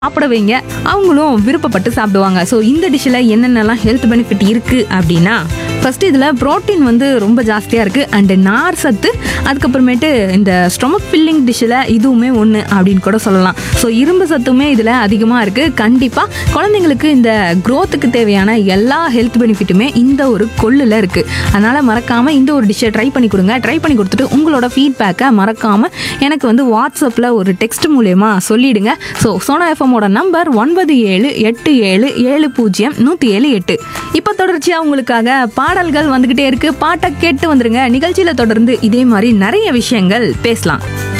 சாப்பிட வைங்க அவங்களும் விருப்பப்பட்டு சாப்பிடுவாங்க ஸோ இந்த டிஷ்ஷில் என்னென்னலாம் ஹெல்த் பெனிஃபிட் இருக்குது அப்படின்னா ஃபர்ஸ்ட் இதில் புரோட்டீன் வந்து ரொம்ப ஜாஸ்தியாக இருக்குது அண்டு நார் சத்து அதுக்கப்புறமேட்டு இந்த ஸ்டொமக் ஃபில்லிங் டிஷ்ஷில் இதுவுமே ஒன்று அப்படின்னு கூட சொல்லலாம் ஸோ இரும்பு சத்துமே இதில் அதிகமாக இருக்குது கண்டிப்பாக குழந்தைங்களுக்கு இந்த growth-க்கு தேவையான எல்லா ஹெல்த் பெனிஃபிட்டுமே இந்த ஒரு கொள்ளில் இருக்குது அதனால் மறக்காமல் இந்த ஒரு டிஷ்ஷை ட்ரை பண்ணி கொடுங்க ட்ரை பண்ணி கொடுத்துட்டு உங்களோட ஃபீட்பேக்கை மறக்காமல் எனக்கு வந்து வாட்ஸ்அப்பில் ஒரு டெக்ஸ்ட் மூலயமா சொல்லிடுங்க ஸோ சோனா எஃப்எம்மோட நம்பர் ஒன்பது ஏழு எட்டு ஏழு ஏழு பூஜ்ஜியம் நூற்றி ஏழு எட்டு இப்போ தொடர்ச்சியாக உங்களுக்காக பாடல்கள் வந்துக்கிட்டே இருக்கு பாட்டை கேட்டு வந்துருங்க நிகழ்ச்சியில் தொடர்ந்து இதே மாதிரி நிறைய விஷயங்கள் பேசலாம்